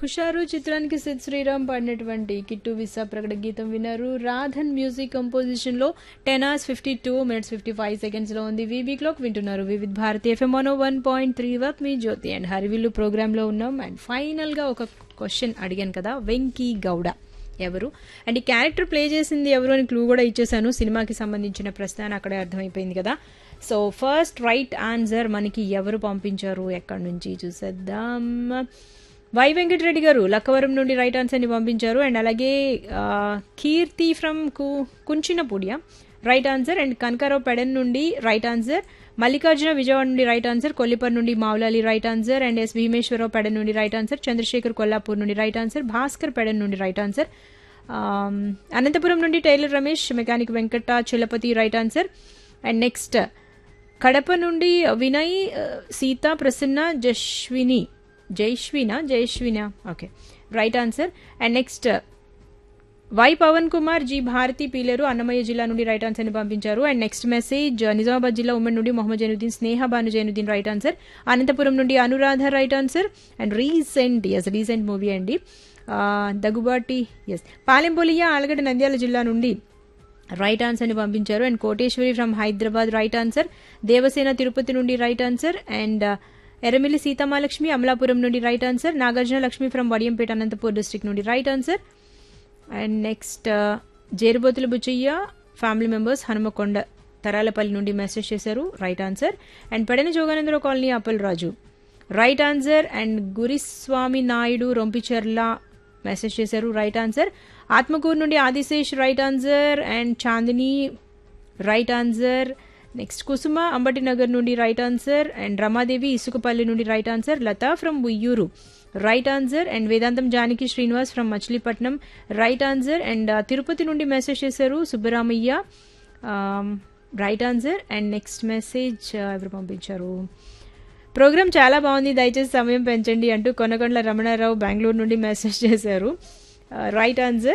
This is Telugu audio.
హుషారు చిత్రానికి సిద్ శ్రీరామ్ పాడినటువంటి కిట్టు విసా ప్రకట గీతం విన్నారు రాధన్ మ్యూజిక్ కంపోజిషన్ లో ten hours fifty two minutes fifty five seconds లో ఉంది వీబీ క్లాక్ వింటున్నారు Vividh Bharati FM one one point three వర్క్ మీ జ్యోతి అండ్ హరివిల్లు ప్రోగ్రామ్ లో ఉన్నాం అండ్ ఫైనల్ గా ఒక క్వశ్చన్ అడిగాను కదా వెంకీ గౌడ ఎవరు అండ్ ఈ క్యారెక్టర్ ప్లే చేసింది ఎవరు అని క్లూ కూడా ఇచ్చేసాను సినిమాకి సంబంధించిన ప్రశ్న అని అక్కడే అర్థమైపోయింది కదా సో ఫస్ట్ రైట్ ఆన్సర్ మనకి ఎవరు పంపించారు ఎక్కడి నుంచి చూసేద్దాం వై వెంకటరెడ్డి గారు లక్కవరం నుండి రైట్ ఆన్సర్ని పంపించారు అండ్ అలాగే ఆ, కీర్తి ఫ్రమ్ కు కుంచినపూడియా right answer and Kanakarao Pedana నుండి రైట్ ఆన్సర్ మల్లికార్జున విజయవాడ నుండి రైట్ ఆన్సర్ కొల్లిపర్ నుండి Mavulali right answer and S Bhimeswararao Pedana నుండి రైట్ ఆన్సర్ చంద్రశేఖర్ కొల్లాపూర్ నుండి రైట్ ఆన్సర్ భాస్కర్ పెడన్ నుండి రైట్ ఆన్సర్ ఆమ్, అనంతపురం నుండి tailor Ramesh mechanic Venkata Chalapathi right answer and next Kadapa నుండి Vinay uh, Seetha Prasanna Jaswini Jaishwina Jaishwina okay right answer and next Y Pavan Kumar G Bharathi Pileru Annamayya జిల్లా నుండి రైట్ ఆన్సర్ ని పంపించారు అండ్ నెక్స్ట్ మెసేజ్ నిజామాబాద్ జిల్లా ఉమ్మడి నుండి మొహమ్మద్ జైనుద్దీన్ స్నేహ భాను జైనుద్దీన్ రైట్ ఆన్సర్ అనంతపురం నుండి Anuradha right answer and recent ఎస్ రీసెంట్ మూవీ అండి ఆ, దగ్గుబాటి ఎస్ పాలెంపొలియా ఆలగడ్డ నంద్యాల జిల్లా నుండి రైట్ ఆన్సర్ ని పంపించారు and Koteswari from Hyderabad right answer Devasena Tirupati నుండి right answer and Erramilli Seethamalakshmi Amalapuram నుండి right answer Nagarjuna Lakshmi from Vadiyampeta Anantapur district నుండి right answer and next Jerubothula Buchayya family members Hanumakonda Tharalapalli నుండి మెసేజ్ చేశారు right answer and Pedana Joganandarao colony Appal Raju right answer and Guriswamy Naidu Rompicherla message చేశారు రైట్ ఆన్సర్ ఆత్మకూరు నుండి Adishesh right answer and Chandini right answer next Kusuma Ambati Nagar నుండి right answer and Ramadevi Isukapalli నుండి right answer Latha from Uyyuru right answer and Vedantham Janaki Srinivas from Machilipatnam right answer and Tirupati నుండి మెసేజ్ చేశారు Subbaramayya right answer and next message ఎవరు పంపించారు ప్రోగ్రామ్ చాలా బాగుంది దయచేసి సమయం పెంచండి అంటూ కొనకొండల రమణారావు బెంగళూరు నుండి మెసేజ్ చేశారు రైట్ ఆన్సర్